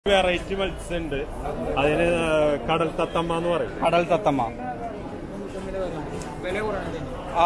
Variety മത്സ്യമുണ്ട് അതിന് കടൽ തത്തമ്മ എന്ന് പറയും കടൽ തത്തമ്മ ആ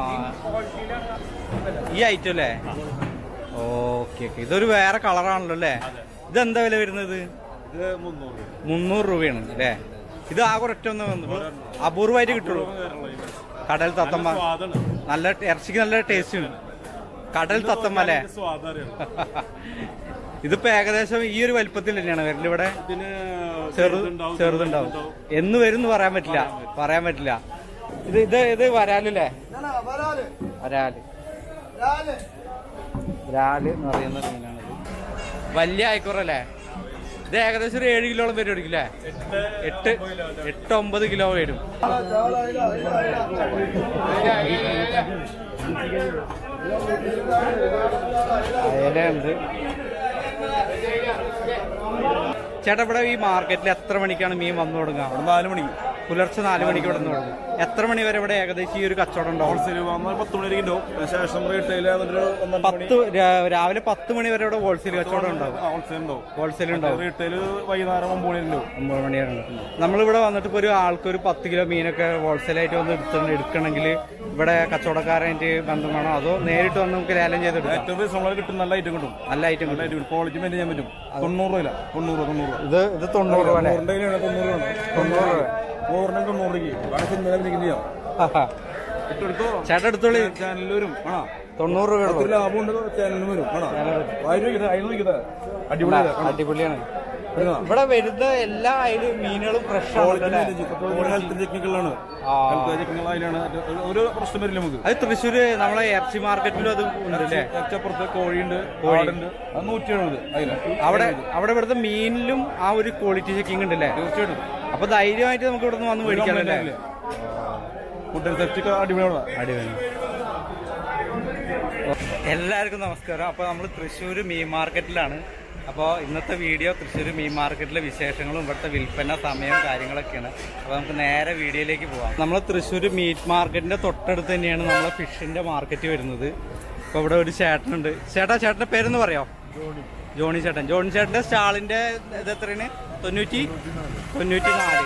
ഈ ഐറ്റം അല്ലേ ഓക്കെ ഓക്കെ ഇതൊരു വേറെ കളറാണല്ലോ അല്ലേ ഇതെന്താ വില വരുന്നത് ഇത് മുന്നൂറ് മുന്നൂറ് രൂപയാണ് അല്ലേ ഇത് ആകെ ഒരൊറ്റ ഒന്ന് വന്നു അപൂർവമായിട്ട് കിട്ടുള്ളൂ കടൽ തത്തമ്മ സ്വാദാണ് നല്ല ഇറച്ചിക്ക് നല്ല ടേസ്റ്റ് ഉണ്ട് കടൽ തത്തമ്മ അല്ലേ സ്വാദം അറിയണം ഇതിപ്പോ ഏകദേശം ഈ ഒരു വലിപ്പത്തിൽ തന്നെയാണ് വരല് ഇവിടെ ഇതിന് ചെറു ചെറുതുണ്ടാവും, ചെറുതുണ്ടാവും എന്ന് വരും എന്ന് പറയാൻ പറ്റില്ല പറയാൻ പറ്റില്ല ഇത് ഇത് ഇത് വരാലല്ലേ വരാല് വരാല് എന്ന് പറയുന്ന മീനാണിത് വലിയ ആയിക്കോറല്ലേ ഇത് ഏകദേശം ഒരു ഏഴ് കിലോളം വരും അല്ലേ എട്ട് എട്ട് ഒമ്പത് കിലോ വരും അയലുണ്ട് ചേട്ടാ ഇവിടെ ഈ മാർക്കറ്റിൽ എത്ര മണിക്കാണ് മീൻ വന്നു തുടങ്ങുക നാല് മണിക്ക് പുലർച്ചെ നാല് മണിക്ക് ഇവിടെ നിന്ന് തുടങ്ങും എത്ര മണി വരെ ഇവിടെ ഏകദേശം ഈ ഒരു കച്ചവടം ഉണ്ടാവും ഹോൾസെയിൽ വന്നാൽ പത്ത് മണി വരെ ഉണ്ടാവും ശേഷം റീറ്റെയിൽ എന്നിട്ട് ഒന്നര മണി പത്ത് രാ- രാവിലെ പത്ത് മണി വരെ ഇവിടെ ഹോൾസെയിൽ കച്ചവടം ഉണ്ടാവും ഹോൾസെയിൽ ഉണ്ടാവും ഹോൾസെയിൽ ഉണ്ടാവും റീറ്റെയിൽ വൈകുന്നേരം ഒമ്പത് മണി ഉണ്ടാവും ഒമ്പത് മണി വരെ ഉണ്ട് നമ്മളിവിടെ വന്നിട്ട് ഇപ്പോൾ ഒരു ആൾക്ക് ഒരു പത്ത് കിലോ മീനൊക്കെ ഹോൾസെയിലായിട്ട് വന്ന് എടുത്ത് എടുക്കണമെങ്കിൽ ഇവിടെ കച്ചവടക്കാരായിട്ട് ബന്ധം വേണോ അതോ നേരിട്ട് വന്ന് നമുക്ക് ലേലം ചെയ്തെടുക്കാം ഏറ്റവും റീസണബിൾ കിട്ടും നല്ല ഐറ്റം കിട്ടും നല്ല ഐറ്റം നല്ല ഐറ്റം കിട്ടും ക്വാളിറ്റി മെയിൻ ചെയ്യാൻ പറ്റും തൊണ്ണൂറ് രൂപ തൊണ്ണൂറ് രൂപ തൊണ്ണൂറ് രൂപ ഇത് ഇത് തൊണ്ണൂറ് രൂപ അല്ലേ നൂറിന്റെ കയ്യിലാണ് തൊണ്ണൂറ് രൂപ തൊണ്ണൂറ് രൂപ നൂറിനും തൊണ്ണൂറ് രൂപയ്ക്ക് വേണമെങ്കിൽ ഇന്നലെ വിളിക്കും ചെയ്യാം ഇട്ടെടുത്തോ ചേട്ടാ എടുത്തോളി ചാനലിൽ വരും ആണോ തൊണ്ണൂറ് രൂപ ഒത്തിരി ലാഭമുണ്ട് ചാനലിൽ വരും ആണോ അതിന് നോക്കിയത് അതിന് നോക്കിയത് അടിപൊളിയാണ് അടിപൊളിയാണ് ഇവിടെ വരുന്ന എല്ലാ അതിലും മീനുകളും ഫ്രഷ് ആണ് ഹെൽത്ത് ടെക്നിക്കലാണ് ആ. ഹെൽത്ത് ടെക്നിക്കൽ അതിലാണ് ഒരു- ഒരു പ്രശ്നം വരില്ല നമുക്ക് അത് തൃശ്ശൂര് നമ്മളെ ഇറച്ചി മാർക്കറ്റിലും അത് ഉണ്ടല്ലേ അച്ചപ്പുറത്ത് കോഴിയുണ്ട് കോഴി. ആടുണ്ട് അത് നൂറ്റി എഴുപത് അതിന് അവിടെ അവിടെ ഇവിടുത്തെ മീനിലും ആ ഒരു ക്വാളിറ്റി ചെക്കിംഗ് ഉണ്ടല്ലേ തീർച്ചയായിട്ടും അപ്പൊ ധൈര്യമായിട്ട് നമുക്ക് ഇവിടെ നിന്ന് വന്ന് മേടിക്കാമല്ലേ ഫുഡ് സെഫ്റ്റി അടിപൊളിയാണ് അടിപൊളി എല്ലാവർക്കും നമസ്കാരം അപ്പോൾ നമ്മൾ തൃശ്ശൂർ മീൻ മാർക്കറ്റിലാണ് അപ്പോൾ ഇന്നത്തെ വീഡിയോ തൃശ്ശൂർ മീൻ മാർക്കറ്റിലെ വിശേഷങ്ങളും ഇവിടുത്തെ വിൽപ്പന സമയവും കാര്യങ്ങളൊക്കെയാണ് അപ്പോൾ നമുക്ക് നേരെ വീഡിയോയിലേക്ക് പോവാം നമ്മൾ തൃശ്ശൂർ മീറ്റ് മാർക്കറ്റിന്റെ തൊട്ടടുത്ത് തന്നെയാണ് നമ്മളെ ഫിഷിന്റെ മാർക്കറ്റ് വരുന്നത് അപ്പോൾ ഇവിടെ ഒരു ചേട്ടനുണ്ട് ചേട്ടാ ചേട്ടന്റെ പേരെന്ന് പറയാം ജോണി ചേട്ടൻ ജോണി ചേട്ടന്റെ സ്റ്റാളിന്റെ ഇത് എത്രയാണ് തൊണ്ണൂറ്റി തൊണ്ണൂറ്റി നാല്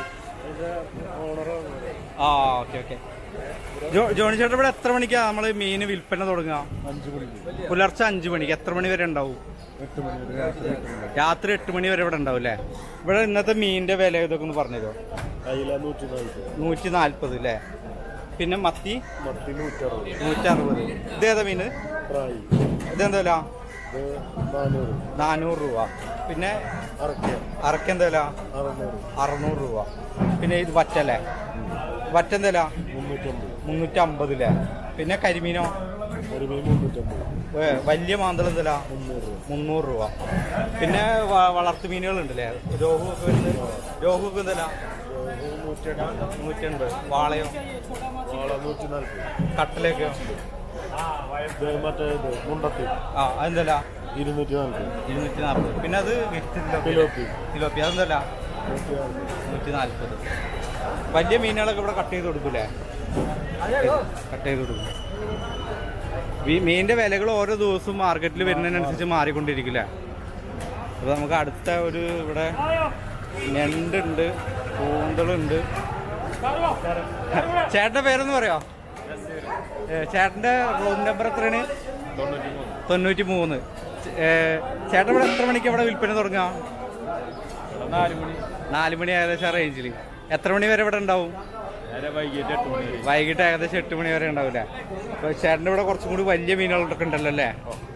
ആ ഓക്കെ ഓക്കെ ജോ- ജോണി ചേട്ടൻ ഇവിടെ എത്ര മണിക്കാ നമ്മള് മീൻ വിൽപ്പന തുടങ്ങുക അഞ്ചു മണിക്ക് പുലർച്ചെ അഞ്ചു മണിക്ക് എത്ര മണി വരെ ഉണ്ടാവും എട്ട് മണി വരെ രാത്രി എട്ട് മണി രാത്രി എട്ട് മണി വരെ ഇവിടെ ഉണ്ടാവും അല്ലേ ഇവിടെ ഇന്നത്തെ മീനിന്റെ വില ഇതൊക്കെ ഒന്ന് പറഞ്ഞുതരോ അയില നൂറ്റി നാൽപ്പത് നൂറ്റി നാല്പത് അല്ലേ പിന്നെ മത്തി മത്തി നൂറ്ററുപത് നൂറ്റി അറുപത് ഇതേതാ മീന് ഫ്രായി ഇതെന്താ വില ഇത് നാനൂറ് നാനൂറ് രൂപ പിന്നെ അറക്കിയ അറക്കെന്താ വില അറുന്നൂറ് അറുന്നൂറ് രൂപ പിന്നെ ഇത് വറ്റല്ലേ വറ്റെന്താ വില മുന്നൂറ്റമ്പത് മുന്നൂറ്റി അമ്പത് അല്ലേ പിന്നെ കരിമീനോ ഒരു മീൻ മുന്നൂറ്റമ്പത് ഏ, വലിയ മാന്തളം എന്തല്ല മുന്നൂറ് രൂപ മുന്നൂറ് രൂപ പിന്നെ വ- വളർത്തു മീനുകളുണ്ടല്ലേ രോഹു ഒക്കെ വരുന്നത് രോഹു ഒക്കെ എന്തല്ല നൂറ്റി എൺപത് നൂറ്റൻപത് വാളയോ വാള നൂറ്റി നാൽപ്പത് കട്ടലൊക്കെയോ ഇത് മറ്റേ ഇത് മുണ്ടത്തി ആ അതെന്തല്ല ഇരുന്നൂറ്റി നാൽപ്പത് ഇരുന്നൂറ്റി നാൽപ്പത് പിന്നെ അത് ഗിഫ്റ്റ് കിലോപ്പി കിലോപ്പി അതെന്തല്ല നൂറ്റി നാൽപ്പത് നൂറ്റി നാൽപ്പത് വലിയ മീനുകളൊക്കെ ഇവിടെ കട്ട് ചെയ്ത് കൊടുക്കൂലേ കട്ട് ചെയ്ത് കൊടുക്കും ഈ മീനിന്റെ വിലകൾ ഓരോ ദിവസവും മാർക്കറ്റിൽ വരുന്നതിനനുസരിച്ച് മാറിക്കൊണ്ടിരിക്കില്ലേ അപ്പൊ നമുക്ക് അടുത്ത ഒരു ഇവിടെ ഞണ്ടുണ്ട് കൂന്തളുണ്ട് ചേട്ടന്റെ പേരൊന്ന് പറയോ ഏ, ചേട്ടന്റെ റൂം നമ്പർ എത്രയാണ് തൊണ്ണൂറ്റി മൂന്ന് തൊണ്ണൂറ്റി മൂന്ന് ചേട്ടൻ ഇവിടെ എത്ര മണിക്ക് ഇവിടെ വിൽപ്പന തുടങ്ങാം നാല് മണി നാല് മണി ഏകദേശം ആ റേഞ്ചിൽ എത്ര മണി വരെ ഇവിടെ ഉണ്ടാവും നേരെ വൈകിട്ട് എട്ട് മണി വരെ വൈകിട്ട് ഏകദേശം എട്ട് മണി വരെ ഉണ്ടാവില്ല അപ്പൊ ചേട്ടൻ്റെ ഇവിടെ കുറച്ചും കൂടി വലിയ മീനുകളൊക്കെ ഉണ്ടല്ലോ അല്ലേ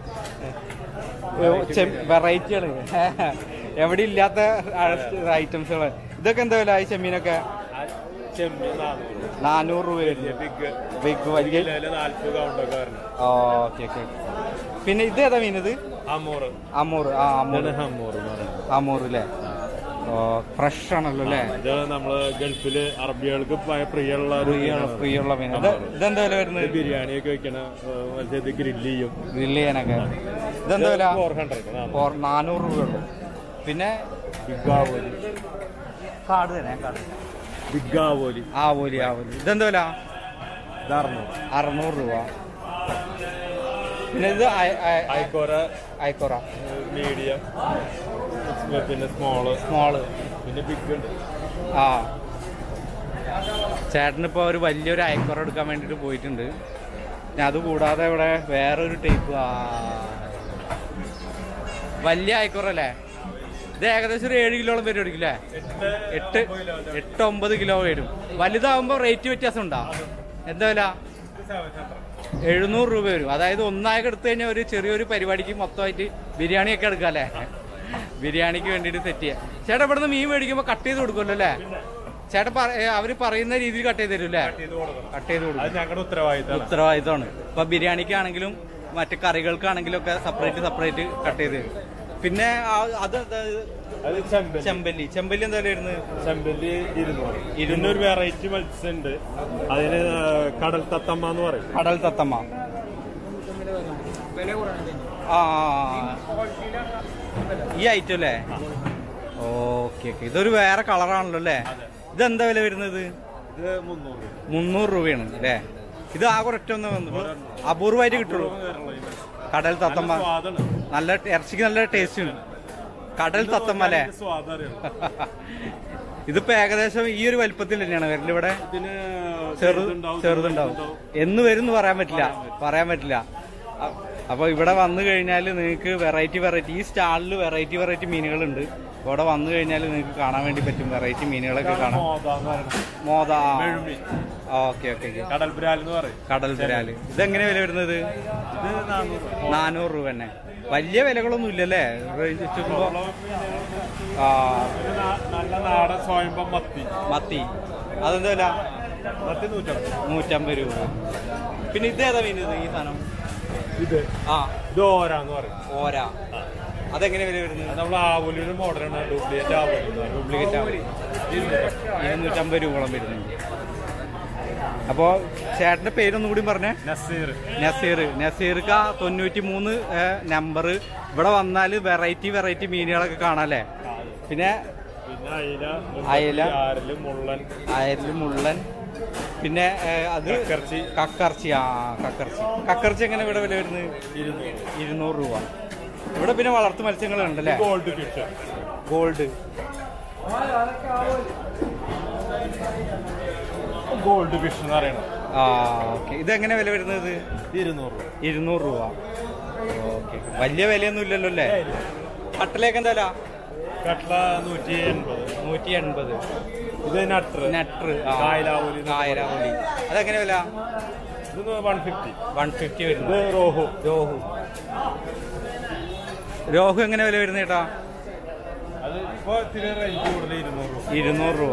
വെറൈറ്റിയാണ് എവിടെ ഇല്ലാത്ത ഐറ്റംസുകൾ ഇതൊക്കെ എന്താ വില ഈ ചെമ്മീനൊക്കെ ചെമ്മീൻ നാനൂറ് നാനൂറ് രൂപ വരുന്നു ബിഗ് ബിഗ് വലിയ കിലോയില് നാല്പത് കൗണ്ടൊക്കെ വരണം ഓക്കെ ഓക്കെ പിന്നെ ഇത് ഏതാ മീൻ ഇത് അമൂറ് അമൂറ് ആ അമൂറ് ഇതാണ് ഹമ്മൂറ് എന്ന് പറയുന്നത് അമൂറ് അല്ലേ ഓ ഫ്രഷ് ആണല്ലോ അല്ലേ ഇത് നമ്മള് ഗൾഫില് അറബികൾക്ക് ഭയ പ്രിയമുള്ള ഒരു ഫ്രീ മീനാണ്. ഫ്രീ ഉള്ള മീൻ ഇത് ഇതെന്താ വില ഇത് വരുന്നത് ബിരിയാണി ഒക്കെ വെക്കണ ഇത് ഗ്രില്ല് ചെയ്യും ഗ്രില്ല് ചെയ്യാനൊക്കെ ഇതെന്താ വില ഫോർ ഹൺഡ്രഡ് ഫോർ നാനൂറ് രൂപയുള്ളൂ പിന്നെ ബിഗാവോലി കാർഡ് തന്നെ കാർഡ് ബിഗാവോലി ആവോലി ആവോലി ഇതെന്താ വില ഇത് അറുന്നൂറ് അറുന്നൂറ് രൂപ പിന്നെ ഇത് അയ- അയ- ഐക്കോറ അയക്കോറ മീഡിയം പിന്നെ സ്മോള് സ്മോള് പിന്നെ ബിഗ് ഉണ്ട് ആ ചേട്ടനിപ്പോൾ ഒരു വലിയൊരു അയക്കുറ എടുക്കാൻ വേണ്ടിയിട്ട് പോയിട്ടുണ്ട് ഞാൻ അത് കൂടാതെ ഇവിടെ വേറൊരു ടൈപ്പ് ആ വലിയ അയക്കുറല്ലേ ഇത് ഏകദേശം ഒരു ഏഴ് കിലോളം വരും അല്ലേ എട്ട് എട്ട് ഒമ്പത് കിലോ വരും വലുതാവുമ്പോൾ റേറ്റ് വ്യത്യാസം ഉണ്ടോ എന്താ വില എഴുന്നൂറ് രൂപ വരും അതായത് ഒന്നായി എടുത്തു കഴിഞ്ഞാൽ ഒരു ചെറിയൊരു പരിപാടിക്ക് മൊത്തമായിട്ട് ബിരിയാണി ഒക്കെ എടുക്കാം അല്ലേ ബിരിയാണിക്ക് വേണ്ടിയിട്ട് സെറ്റ് ചെയ്യാം ചേട്ടാ ഇവിടുന്ന് മീൻ മേടിക്കുമ്പോൾ കട്ട് ചെയ്ത് കൊടുക്കുമല്ലോ അല്ലേ ചേട്ടൻ പറ- ഏ, അവര് പറയുന്ന രീതിയിൽ കട്ട് ചെയ്ത് തരും അല്ലേ കട്ട് ചെയ്ത് കൊടുക്കും അത് ഞങ്ങളുടെ ഉത്തരവാദിത്തമാണ് ഉത്തരവാദിത്തമാണ് ഇപ്പൊ ബിരിയാണിക്കാണെങ്കിലും മറ്റു കറികൾക്കാണെങ്കിലും ഒക്കെ സെപ്പറേറ്റ് സെപ്പറേറ്റ് കട്ട് ചെയ്ത് തരും പിന്നെ ആ- അത് അത് അത് ചെമ്പല്ലി ചെമ്പല്ലി ചെമ്പല്ലി എന്താ വരുന്നത് ചെമ്പല്ലി ഇരുന്നൂറ് ഇരുന്നൂറ്. ഇരുന്നൂറ് വെറൈറ്റി മത്സ്യം ഉണ്ട് അതിന് കടൽ തത്തമ്മ എന്ന് പറയും കടൽ തത്തമ്മ ആ ഈ ഐറ്റം അല്ലേ ഓക്കെ ഓക്കെ ഇതൊരു വേറെ കളറാണല്ലോ അല്ലേ ഇതെന്താ വില വരുന്നത് ഇത് മുന്നൂറ് മുന്നൂറ് രൂപയാണ് അല്ലേ ഇത് ആകെ ഒരൊറ്റ ഒന്ന് വന്നു അപൂർവമായിട്ട് കിട്ടുള്ളൂ കടൽ തത്തമ്മ സ്വാദാണ് നല്ല ഇറച്ചിക്ക് നല്ല ടേസ്റ്റ് ഉണ്ട് കടൽ തത്തമ്മ അല്ലേ സ്വാദം അറിയണം ഇതിപ്പോ ഏകദേശം ഈ ഒരു വലിപ്പത്തിൽ തന്നെയാണ് വരല് ഇവിടെ ഇതിന് ചെറു ചെറുതുണ്ടാവും, ചെറുതുണ്ടാവും എന്ന് വരും എന്ന് പറയാൻ പറ്റില്ല പറയാൻ പറ്റില്ല അ- അപ്പൊ ഇവിടെ വന്നു കഴിഞ്ഞാൽ നിങ്ങൾക്ക് വെറൈറ്റി വെറൈറ്റി ഈ സ്റ്റാളിൽ വെറൈറ്റി വെറൈറ്റി മീനുകളുണ്ട് അപ്പൊ ഇവിടെ വന്നു കഴിഞ്ഞാൽ നിങ്ങൾക്ക് കാണാൻ വേണ്ടി പറ്റും വെറൈറ്റി മീനുകളൊക്കെ കാണാം മോതാന്ന് പറയണം. മോത മെഴുമീൻ. ഓക്കെ ഓക്കെ ഓക്കെ കടൽ ബ്രാൽ എന്ന് പറയും കടൽ പുരാല് ഇതെങ്ങനെ വില വരുന്നത് ഇത് നാനൂറ് നാനൂറ് രൂപ തന്നെ വലിയ വിലകളൊന്നും ഇല്ലല്ലേ റേഞ്ച് വെച്ചുമ്പോ ആ ഇത് നാ- നല്ല നാടൻ സ്വയംഭം മത്തി മത്തി അതെന്താ വില മത്തി നൂറ്റമ്പത് നൂറ്റമ്പത് രൂപ പിന്നെ ഇതേതാ മീൻ ഇത് ഈ സാധനം ഇത് ആ ഇത് ഓരാന്ന് പറയും ഓര അതെങ്ങനെ വില വരുന്നത് അത് നമ്മൾ ആവൂലിയുടെ മോഡലാണ് ഡ്യൂപ്ലിക്കേറ്റ് ആവൂലി ഡ്യൂപ്ലിക്കേറ്റ് ആവും ഇരുന്നൂറ്റമ്പത് രൂപയോളം വരുന്നുണ്ട് അപ്പോ ചേട്ടന്റെ പേരൊന്നും കൂടി പറഞ്ഞേ നസീർ നസീർ നസീർക്ക തൊണ്ണൂറ്റി മൂന്ന് നമ്പർ ഇവിടെ വന്നാൽ വെറൈറ്റി വെറൈറ്റി മീനുകളൊക്കെ കാണാല്ലേ പിന്നെ പിന്നെ അയില അയില. ആരല് മുള്ളൻ അയല് മുള്ളൻ പിന്നെ ഏ, അത് കക്കർച്ചി. കക്കർച്ചി ആ കക്കർച്ചി കക്കർച്ചി എങ്ങനെ ഇവിടെ വില വരുന്നത് ഇരുന്നൂറ് ഇരുന്നൂറ് രൂപ ഇവിടെ പിന്നെ വളർത്തു മത്സ്യങ്ങളുണ്ടല്ലേ gold fish gold gold fish എന്ന് പറയണം ആ ഓക്കെ ഇതെങ്ങനെ വില വരുന്നത് ഇരുന്നൂറ് രൂപ ഇരുന്നൂറ് രൂപ ഓക്കെ വലിയ വിലയൊന്നും ഇല്ലല്ലോ അല്ലേ കട്ടലേക്ക് എന്താ വില കട്ട്ല നൂറ്റി എൺപത് നൂറ്റി എൺപത് ഇത് നട്ടർ നട്ടർ കായലാവൂലി എന്നൊക്കെ കായലാവൂലി അതെങ്ങനെ വില ഇത് വൺ ഫിഫ്റ്റി വൺ ഫിഫ്റ്റി ഇത് വരുന്നത് റോഹു രോഹു രോഹു എങ്ങനെ വില വരുന്നത് ചേട്ടാ അത് ഇപ്പൊ ഇത്തിരി റേഞ്ച് കൂടുതൽ ഇരുന്നൂറ് രൂപ ഇരുന്നൂറ് രൂപ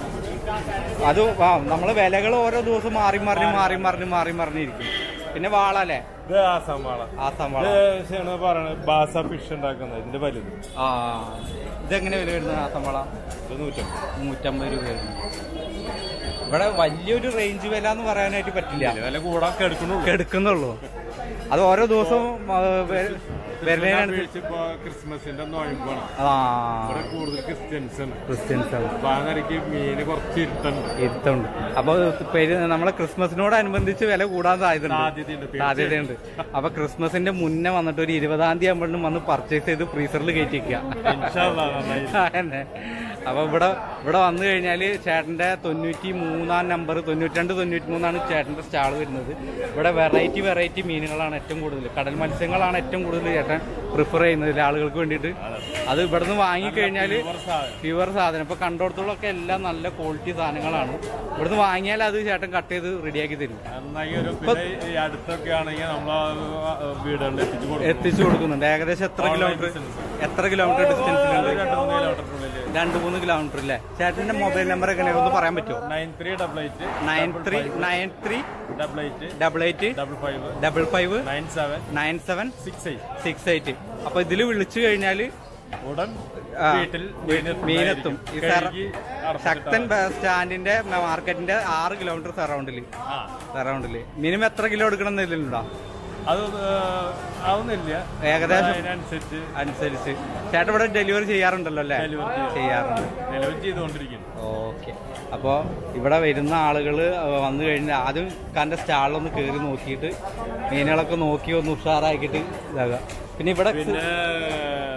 അത് ആ നമ്മള് വിലകൾ ഓരോ ദിവസം മാറി മറിഞ്ഞ് മാറി മറിഞ്ഞ് മാറി മറിഞ്ഞിരിക്കും പിന്നെ വാളല്ലേ ഇത് ആസാം വാള ആസാം ഇത് വാള ശരിയാണ് പറയണത് ബാസ ഫിഷ് ഉണ്ടാക്കുന്നത് ഇതിന്റെ വലുത് ആ ഇതെങ്ങനെ വില വരുന്നത് ആസാം വാള ഇത് നൂറ്റമ്പത് നൂറ്റമ്പത് രൂപ വരുന്നു ഇവിടെ വലിയൊരു റേഞ്ച് വില എന്ന് പറയാനായിട്ട് പറ്റില്ല വില കൂടാൻ കെടുക്കണുള്ളൂ എടുക്കുന്നുള്ളൂ അത് ഓരോ ദിവസവും ആ, വെ- വരുന്നതിനനുസരിച്ച് ഇപ്പൊ ക്രിസ്മസിന്റെ നോയമ്പാണ് ആ ഇവിടെ കൂടുതൽ ക്രിസ്ത്യൻസ് ആണ് ക്രിസ്ത്യൻസ് ആണ് അപ്പൊ ആ നിലയ്ക്ക് മീന് കുറച്ച് ഇരുട്ടുണ്ട് ഇരുത്തുണ്ട് അപ്പൊ പെരു നമ്മളെ ക്രിസ്മസിനോടനുബന്ധിച്ച് വില കൂടാൻ സാധ്യതയുണ്ട് സാധ്യതയുണ്ട് തീർച്ചയായും. സാധ്യതയുണ്ട് അപ്പൊ ക്രിസ്മസിന്റെ മുന്നേ വന്നിട്ട് ഒരു ഇരുപതാം തീയതി ആകുമ്പോഴും വന്ന് പർച്ചേസ് ചെയ്ത് ഫ്രീസറിൽ കയറ്റി വെക്കുക ഇൻഷാല്ലാ നന്നായി അതന്നെ അപ്പൊ ഇവിടെ ഇവിടെ വന്നു കഴിഞ്ഞാല് ചേട്ടന്റെ തൊണ്ണൂറ്റി മൂന്നാം നമ്പർ തൊണ്ണൂറ്റി രണ്ട് തൊണ്ണൂറ്റി മൂന്നാണ് ചേട്ടന്റെ സ്റ്റാൾ വരുന്നത് ഇവിടെ വെറൈറ്റി വെറൈറ്റി മീനുകളാണ് ഏറ്റവും കൂടുതൽ കടൽ മത്സ്യങ്ങളാണ് ഏറ്റവും കൂടുതൽ ചേട്ടൻ പ്രിഫർ ചെയ്യുന്നത് ആളുകൾക്ക് വേണ്ടിയിട്ട് അത് ഇവിടുന്ന് വാങ്ങിക്കഴിഞ്ഞാല് പ്യുവർ സാധനം ഇപ്പൊ കണ്ടോടത്തോളൊക്കെ എല്ലാം നല്ല ക്വാളിറ്റി സാധനങ്ങളാണ് ഇവിടുന്ന് വാങ്ങിയാൽ അത് ചേട്ടൻ കട്ട് ചെയ്ത് റെഡിയാക്കി തരും നന്നായി ഒരു പിന്നെ ഈ അടുത്തൊക്കെ ആണെങ്കിൽ നമ്മൾ വീടുകളിൽ എത്തിച്ചു കൊടുക്കും എത്തിച്ചു കൊടുക്കുന്നുണ്ട് ഏകദേശം എത്ര Online കിലോമീറ്റർ business. എത്ര കിലോമീറ്റർ ഡിസ്റ്റൻസിലുണ്ട് രണ്ട് മൂന്ന് കിലോമീറ്ററിനുള്ളിൽ രണ്ട് മൂന്ന് കിലോമീറ്റർ അല്ലേ ചേട്ടന്റെ മൊബൈൽ നമ്പർ എങ്ങനെയാ ഒന്ന് പറയാൻ പറ്റുമോ nine three double eight nine three nine three double eight double eight double five double five nine seven nine seven six eight six eight അപ്പൊ ഇതിൽ വിളിച്ചു കഴിഞ്ഞാല് ഉടൻ ആ, വീട്ടിൽ മീനെത്തും ഈ സറ- കഴുകി അടച്ചിട്ടാ ശക്തൻ മതി. ബസ് സ്റ്റാൻഡിന്റെ മാർക്കറ്റിന്റെ ആറ് കിലോമീറ്റർ സറൗണ്ടില് ആ സറൗണ്ടില് മിനിമം എത്ര കിലോ എടുക്കണം എന്നില്ലുണ്ടോ അത് ആവുന്നില്ല ഏകദേശം അതിനനുസരിച്ച് അനുസരിച്ച് ചേട്ടൻ ഇവിടെ ഡെലിവറി ചെയ്യാറുണ്ടല്ലോ അല്ലേ ഡെലിവറി ചെയ്യാം. ചെയ്യാറുണ്ട് നിലവിൽ ചെയ്തുകൊണ്ടിരിക്കുന്നു ഓക്കെ അപ്പോൾ ഇവിടെ വരുന്ന ആളുകൾ വന്നു കഴിഞ്ഞാൽ ആദ്യം കണ്ട സ്റ്റാളിലൊന്ന് കയറി നോക്കിയിട്ട് മീനുകളൊക്കെ നോക്കി ഒന്ന് ഉഷാറാക്കിയിട്ട് ഇതാകുക പിന്നെ ഇവിടെ പിന്നെ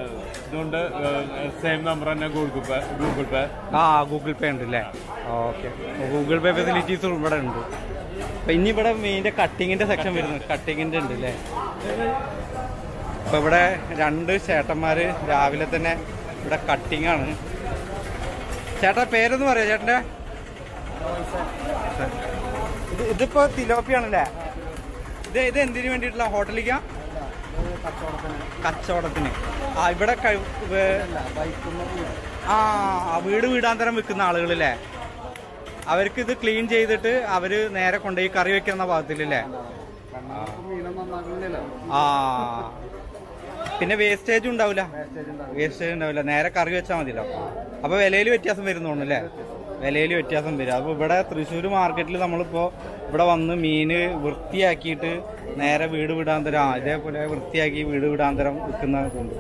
ഇതുകൊണ്ട് സെയിം നമ്പർ തന്നെ ഗൂഗിൾ പേ ഗൂഗിൾ പേ ആ ഗൂഗിൾ പേ ഉണ്ട് അല്ലേ ഓക്കെ ഗൂഗിൾ പേ ഫെസിലിറ്റീസും ഇവിടെ ഉണ്ട് അപ്പൊ ഇനി ഇവിടെ മീനിന്റെ കട്ടിങ്ങിന്റെ സെക്ഷൻ വരുന്നു കട്ടിങ്ങിന്റെ ഉണ്ട് അല്ലേ അപ്പൊ ഇവിടെ രണ്ട് ചേട്ടന്മാര് രാവിലെ തന്നെ ഇവിടെ കട്ടിങ് ആണ് ചേട്ടാ പേരൊന്ന് പറയാ ചേട്ടന്റെ ഇത് ഇതിപ്പോ തിലോപ്പിയാണല്ലേ ഇത് ഇത് എന്തിനു വേണ്ടിയിട്ടുള്ള ഹോട്ടലിലേക്കാ കച്ചവടത്തിന് ആ ഇവിടെ കഴി- വേ- ആ ആ, വീട് വീടാന്തരം വിൽക്കുന്ന ആളുകളല്ലേ അവർക്ക് ഇത് ക്ലീൻ ചെയ്തിട്ട് അവര് നേരെ കൊണ്ടുപോയി കറി വെക്കുന്ന ഭാഗത്തിലല്ലേ ആ പിന്നെ വേസ്റ്റേജ് ഉണ്ടാവില്ല വേസ്റ്റേജ് ഉണ്ടാവില്ല നേരെ കറി വെച്ചാൽ മതിയല്ലോ അപ്പൊ വിലയിൽ വ്യത്യാസം വരുന്നോണ്ട് അല്ലേ വിലയിൽ വ്യത്യാസം വരും അപ്പൊ ഇവിടെ തൃശ്ശൂർ മാർക്കറ്റിൽ നമ്മളിപ്പോ ഇവിടെ വന്ന് മീന് വൃത്തിയാക്കിയിട്ട് നേരെ വീട് വിടാന്തരം ആ ഇതേപോലെ വൃത്തിയാക്കി വീട് വിടാന്തരം വിൽക്കുന്നതുണ്ട്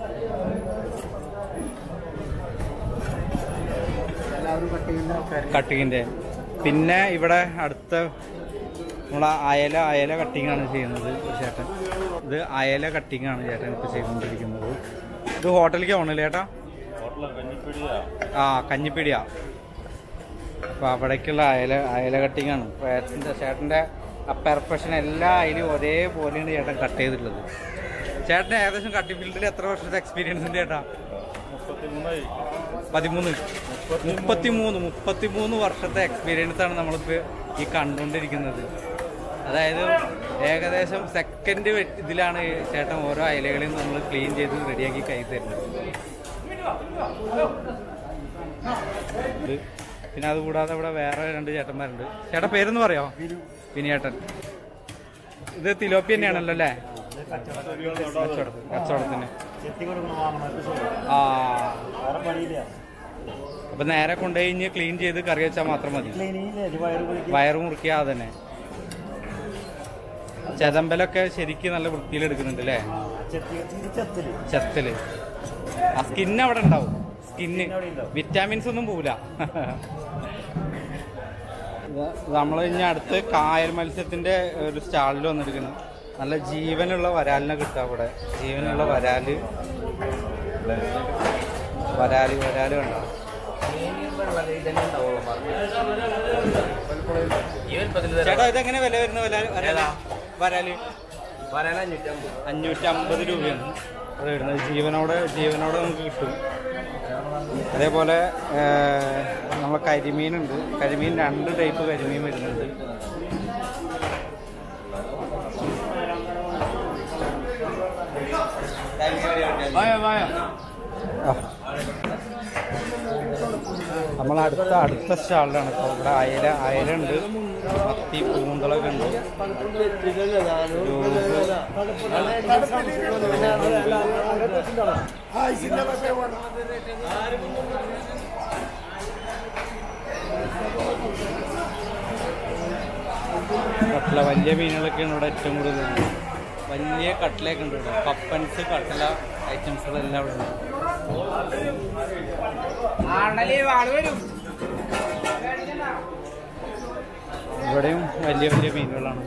കട്ടിങ്ങിന്റെ പിന്നെ ഇവിടെ അടുത്ത നമ്മളെ അയല അയല കട്ടിങ് ആണ് ചെയ്യുന്നത് ഒരു ചേട്ടൻ ഇത് അയല കട്ടിങ് ആണ് ചേട്ടൻ ഇപ്പൊ ചെയ്തുകൊണ്ടിരിക്കുന്നത് ഇത് ഹോട്ടലിലേക്ക് പോകണല്ലേ ചേട്ടാ ആ കഞ്ഞിപ്പിടിയാ അപ്പൊ അവിടേക്കുള്ള അയല അയല കട്ടിങ് ആണ് അപ്പൊ ഏട്ടൻ്റെ ചേട്ടന്റെ ആ പെർഫെക്ഷൻ എല്ലാ അയലും ഒരേപോലെയാണ് ചേട്ടൻ കട്ട് ചെയ്തിട്ടുള്ളത് ചേട്ടന് ഏകദേശം കട്ടി ഫീൽഡിൽ എത്ര വർഷത്തെ എക്സ്പീരിയൻസ് ഉണ്ട് ചേട്ടാ പതിമൂന്ന് മുപ്പത്തിമൂന്ന് മുപ്പത്തിമൂന്ന് വർഷത്തെ എക്സ്പീരിയൻസ് ആണ് നമ്മളിപ്പോ ഈ കണ്ടുകൊണ്ടിരിക്കുന്നത് അതായത് ഏകദേശം സെക്കൻഡ് ഇതിലാണ് ചേട്ടൻ ഓരോ അയലകളെയും നമ്മൾ ക്ലീൻ ചെയ്ത് റെഡിയാക്കി കൈ തരുന്നത് ഇത് പിന്നെ അതുകൂടാതെ ഇവിടെ വേറെ രണ്ട് ചേട്ടന്മാരുണ്ട് ചേട്ടാ പേരൊന്ന് പറയോ വിനിയേട്ടൻ ഇത് തിലോപ്പി തന്നെയാണല്ലോ അല്ലേ കച്ചവടത്തിന് കച്ചവടത്തിന് ആ അപ്പൊ നേരെ കൊണ്ടുപോയി ഇനി ക്ലീൻ ചെയ്ത് കറി വെച്ചാൽ മാത്രം മതി വയറ് മുറിക്കുക അതന്നെ ചെതമ്പലൊക്കെ ശരിക്കും നല്ല വൃത്തിയിൽ എടുക്കുന്നുണ്ട് അല്ലേ ചെത്തല് ആ സ്കിന്ന് അവിടെ ഉണ്ടാവും സ്കിന്ന് വിറ്റാമിൻസ് ഒന്നും പോവില്ല നമ്മൾ ഇനി അടുത്ത് കായൽ മത്സ്യത്തിന്റെ ഒരു സ്റ്റാളിൽ വന്നിരിക്കുന്നു നല്ല ജീവനുള്ള വരാലിനെ കിട്ടുക അവിടെ ജീവനുള്ള വരാല് വരാല് വരാല് കണ്ടോ ചേട്ടാ ഇതെങ്ങനെ വില വരുന്ന വരാല് വരാല് വരാല് അഞ്ഞൂറ്റി അമ്പത് രൂപയാണ് അത് വരുന്നത് ജീവനോടെ ജീവനോടെ നമുക്ക് കിട്ടും അതേപോലെ നമ്മളെ കരിമീനുണ്ട് കരിമീൻ രണ്ട് ടൈപ്പ് കരിമീൻ വരുന്നുണ്ട് നമ്മൾ അടുത്ത അടുത്ത സ്റ്റാളിലാണ് ഇപ്പോൾ ഇവിടെ അയല അയല ഉണ്ട് മത്തി പൂന്തളൊക്കെ ഉണ്ട് കട്ട്ല വലിയ മീനുകളൊക്കെയാണ് ഇവിടെ ഏറ്റവും കൂടുതൽ വലിയ കട്ട്ലയൊക്കെ ഉണ്ട് ഇവിടെ പപ്പൻസ് കട്ട്ല ഐറ്റംസുകളെല്ലാം ഇവിടെ ഉണ്ട് ഇവിടെയും വലിയ വലിയ മീനുകളാണ്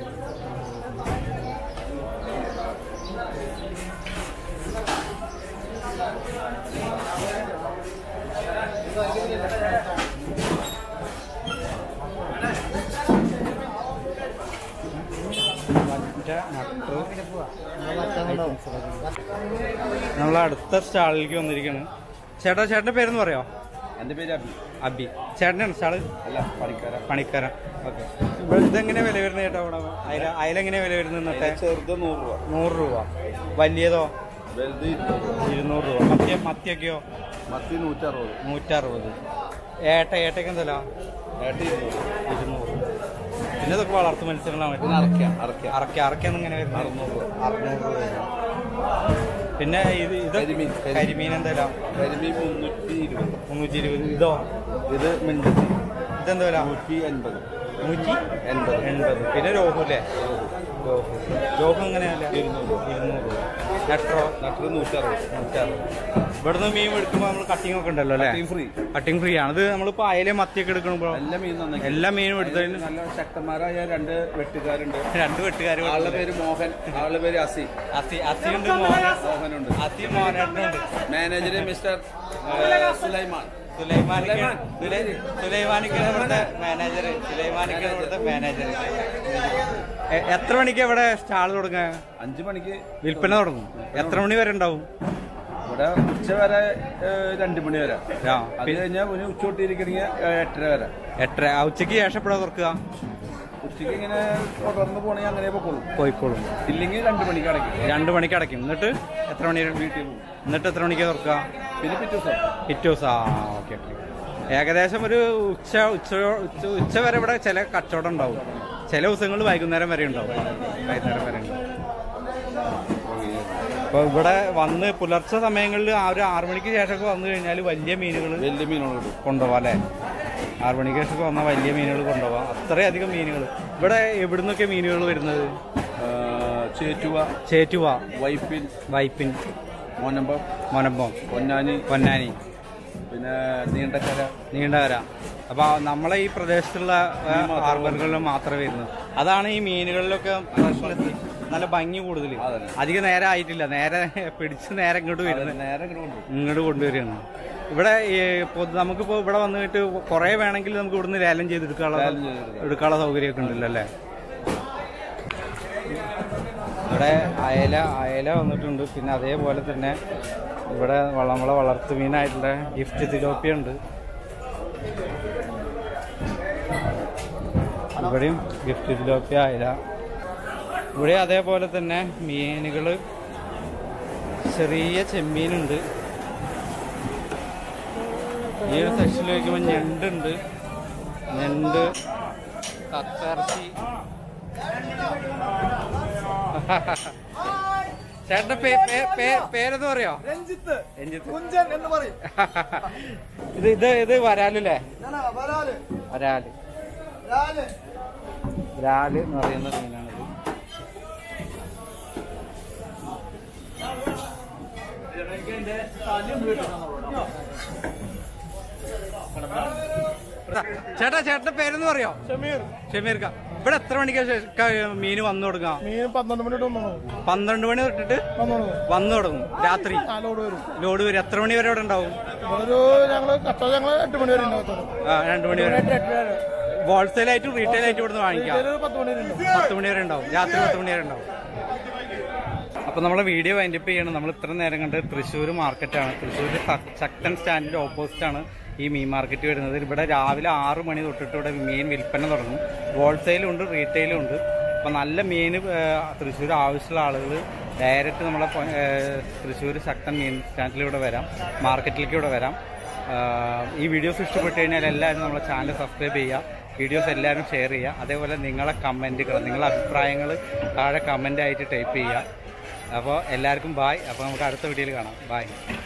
നമ്മൾ അടുത്ത സ്റ്റാളിലേക്ക് വന്നിരിക്കുകയാണ് ചേട്ടാ ചേട്ടന്റെ പേരെന്ന് പറയോ എന്റെ പേര് അബി അബി ചേട്ടനാണ് സ്റ്റാള് അല്ല പണിക്കാര പണിക്കാരൻ ഓക്കെ ഇതെങ്ങനെ വില വരുന്നത് ചേട്ടാ ഇവിടെ അയല അയല എങ്ങനെ വില വരുന്നത് ഇന്നത്തെ ചെറുത് നൂറ് രൂപ നൂറ് രൂപ വലിയതോ വലുത് ഇരുപത് ഇരുന്നൂറ് രൂപ മത്തിയ മത്തിയൊക്കെയോ മത്തി നൂറ്ററുപത് നൂറ്ററുപത് ഏട്ട ഏട്ടയ്ക്ക് എന്തല്ല ഏട്ടി ഇരുന്നൂറ് ഇരുന്നൂറ് പിന്നെ ഇതൊക്കെ വളർത്തു മത്സ്യങ്ങളാണ് പിന്നെ അറക്ക അറക്ക അറക്ക അറക്കാന്ന് ഇങ്ങനെ വരുന്നത് അറുന്നൂറ് രൂപ. അറുന്നൂറ് രൂപ വരും. പിന്നെ ഇത് ഇത് കരിമീൻ, കരിമീൻ. കരിമീൻ എന്തായാലും കരിമീൻ മുന്നൂറ്റി ഇരുപത് മുന്നൂറ്റി ഇരുപത് ഇതോ ഇത് മിണ്ടത്തി ഇതെന്താ വില നൂറ്റി എൺപത് നൂറ്റി എൺപത് എൺപത് പിന്നെ രോഹു അല്ലേ രോഹു രോഹു എങ്ങനെയല്ല ഇരുന്നൂറ് ഇരുന്നൂറ് രൂപ നെട്രോ നട്ടത് നൂറ്ററുപത് നൂറ്ററുപത് ഇവിടുന്ന് മീൻ എടുക്കുമ്പോൾ നമ്മൾ കട്ടിംഗ് ഒക്കെ ഉണ്ടല്ലോ അല്ലേ ഫ്രീ കട്ടിംഗ് ഫ്രീ ആണ് ഇത് നമ്മളിപ്പോ അയല മത്തിയൊക്കെ എടുക്കുമ്പോൾ എല്ലാ മീൻ നന്നായി എല്ലാ മീനും എടുത്തതിന് നല്ല ശക്തന്മാരായ രണ്ട് വെട്ടുകാരുണ്ട് രണ്ട് വെട്ടുകാർ ആളുടെ പേര് മോഹൻ ആളുടെ പേര് അസി അസി അസിയുണ്ട് മോഹൻ മോഹനുണ്ട് അസി മോഹനുണ്ട് മാനേജർ മിസ്റ്റർ സുലൈമാൻ സുലൈമാനിക്ക് സുലൈ- സുലൈമാനിക്കാണ് ഇവിടുത്തെ മാനേജർ സുലൈമാനിക്കാണ് ഇവിടുത്തെ മാനേജർ എത്ര മണിക്ക് ഇവിടെ സ്റ്റാൾ തുടങ്ങുക അഞ്ചു മണിക്ക് വിൽപ്പന തുടങ്ങും എത്ര മണി വരെ ഉണ്ടാവും ഇവിടെ ഉച്ച വരെ ഏഹ്, രണ്ട് മണി വരെ ആ അത് കഴിഞ്ഞാൽ ഒരു ഉച്ച തൊട്ടിരിക്കണെങ്കിൽ എട്ടര വരെ എത്ര ആ, ഉച്ചയ്ക്ക് ശേഷം എപ്പോഴാ തുറക്കുക ഉച്ചയ്ക്ക് ഇങ്ങനെ തുടർന്ന് പോണെങ്കിൽ അങ്ങനെ പൊക്കോളും പോയിക്കോളും ഇല്ലെങ്കിൽ രണ്ട് മണിക്ക് അടയ്ക്കും രണ്ട് മണിക്ക് അടയ്ക്കും എന്നിട്ട് എത്ര മണി വരെ വീട്ടിൽ പോകും എന്നിട്ട് എത്ര മണിക്ക് തുറക്കുക പിന്നെ പിറ്റേ ദിവസം പിറ്റേ ദിവസം ആ ഓക്കെ ഓക്കെ ഏകദേശം ഒരു ഉച്ച ഉച്ച ഉച്ച ഉച്ച വരെ ഇവിടെ ചില കച്ചവടം ഉണ്ടാവും ചില ദിവസങ്ങളിൽ വൈകുന്നേരം വരെ ഉണ്ടാവും വൈകുന്നേരം വരെ ഉണ്ടാവും അപ്പോൾ ഇവിടെ വന്ന് പുലർച്ചെ സമയങ്ങളിൽ ആ ഒരു ആറു മണിക്ക് ശേഷമൊക്കെ വന്നു കഴിഞ്ഞാൽ വലിയ മീനുകൾ വലിയ മീനുകളോട് കൊണ്ടുപോകാം അല്ലേ ആറു മണിക്ക് ശേഷമൊക്കെ വന്നാൽ വലിയ മീനുകൾ കൊണ്ടുപോകാം അത്രയധികം മീനുകൾ ഇവിടെ എവിടുന്നൊക്കെ മീനുകൾ വരുന്നത് ചേറ്റുവ ചേറ്റുവ വൈപ്പിൻ വൈപ്പിൻ മോനമ്പം മൊനമ്പം പൊന്നാനി പൊന്നാനി പിന്നെ നീണ്ടക്കര നീണ്ടകര അപ്പൊ നമ്മളെ ഈ പ്രദേശത്തുള്ള ആ, ഹാർബറുകളിൽ മാത്രമേ വരുന്നത് അതാണ് ഈ മീനുകളിലൊക്കെ ഫ്രഷ്നെസ് നല്ല ഭംഗി കൂടുതൽ അതന്നെ. അധികം നേരം ആയിട്ടില്ല നേരെ പിടിച്ച് നേരെ ഇങ്ങോട്ട് വരുന്നത് നേരെ ഇങ്ങോട്ട് കൊണ്ടുപോകും ഇങ്ങോട്ട് കൊണ്ടുവരികയാണ് ഇവിടെ ഈ പൊതു- നമുക്കിപ്പോ ഇവിടെ വന്നിട്ട് കുറെ വേണമെങ്കിൽ നമുക്ക് ഇവിടുന്ന് ലേലം ചെയ്തെടുക്കാനുള്ള ലേലം ചെയ്തെടുക്കാം. എടുക്കാനുള്ള സൗകര്യമൊക്കെ ഉണ്ടല്ലോ അല്ലേ ഇവിടെ അയല അയല വന്നിട്ടുണ്ട് പിന്നെ അതേപോലെ തന്നെ ഇവിടെ വള- നമ്മളെ വളർത്തു മീനായിട്ടുള്ള ഗിഫ്റ്റ് തിലോപ്പിയ ഉണ്ട് ഇവിടെയും ഗിഫ്റ്റ് തിലോപ്പിയ അയല ഇവിടെ അതേപോലെ തന്നെ മീനുകൾ ചെറിയ ചെമ്മീനുണ്ട് ഈ ഒരു സെക്ഷനിൽ വയ്ക്കുമ്പോൾ ഞണ്ടുണ്ട് ഞണ്ട് കത്തിറച്ചി ചേട്ടന്റെ പേ- പേ- പേ- പേരെന്ന് പറയോ രഞ്ജിത്ത് രഞ്ജിത്ത് കുഞ്ചൻ എന്ന് പറയും ഇത് ഇത് ഇത് വരാലല്ലേ ഞാനാ, വരാല് വരാല് രാല് വരാല് എന്ന് പറയുന്ന മീനാണിത് ചേട്ടാ ചേട്ടന്റെ പേരെന്ന് പറയോ ഷമീർ ഷമീർക്ക ഇവിടെ എത്ര മണിക്കാ ശേ- ക- മീൻ വന്നു തുടങ്ങാം മീൻ പന്ത്രണ്ട് മണി വന്നു പന്ത്രണ്ട് മണി തൊട്ടിട്ട് വന്നു വന്നു തുടങ്ങും രാത്രി നാലോട് വരും ലോഡ് വരും എത്ര മണി വരെ ഇവിടെ ഉണ്ടാവും ഇവിടെ ഒരു ഞങ്ങള് കട്ട ഞങ്ങള് എട്ട് മണി വരെ ഉണ്ടാകത്തുള്ളൂ ആ രണ്ട് മണി വരെ എട്ട് എട്ട് വരെ ഹോൾസെയിൽ ആയിട്ടും റീറ്റെയിൽ ആയിട്ടും ഇവിടുന്ന് വാങ്ങിക്കാം ഒരു പത്ത് മണി വരെ ഉണ്ടാവും പത്ത് മണി വരെ ഉണ്ടാവും രാത്രി പത്ത് മണി വരെ ഉണ്ടാവും അപ്പൊ നമ്മളെ വീഡിയോ വൈൻഡപ്പ് ചെയ്യണം നമ്മൾ ഇത്ര നേരം കണ്ട് തൃശ്ശൂർ മാർക്കറ്റാണ് തൃശ്ശൂർ ശക്തൻ സ്റ്റാൻഡിന്റെ ഓപ്പോസിറ്റ് ആണ് ഈ മീൻ മാർക്കറ്റ് വരുന്നത് ഇവിടെ രാവിലെ ആറ് മണി തൊട്ടിട്ട് ഇവിടെ മീൻ വിൽപ്പന തുടങ്ങും ഹോൾസെയിലും ഉണ്ട് റീറ്റെയിലും ഉണ്ട് അപ്പൊ നല്ല മീൻ തൃശ്ശൂർ ആവശ്യമുള്ള ആളുകൾ ഡയറക്റ്റ് നമ്മളെ പൊ- ഏഹ്, തൃശ്ശൂർ ശക്തൻ മീൻ സ്റ്റാൻഡിൽ ഇവിടെ വരാം മാർക്കറ്റിലേക്ക് ഇവിടെ വരാം ആഹ്, ഈ വീഡിയോസ് ഇഷ്ടപ്പെട്ട് കഴിഞ്ഞാൽ എല്ലാവരും നമ്മളെ ചാനൽ സബ്സ്ക്രൈബ് ചെയ്യുക വീഡിയോസ് എല്ലാവരും ഷെയർ ചെയ്യുക അതേപോലെ നിങ്ങളെ കമൻറ്റുകൾ നിങ്ങളെ അഭിപ്രായങ്ങൾ താഴെ കമൻ്റ് ആയിട്ട് ടൈപ്പ് ചെയ്യുക അപ്പോൾ എല്ലാവർക്കും ബായ് അപ്പോൾ നമുക്ക് അടുത്ത വീഡിയോയിൽ കാണാം ബായ്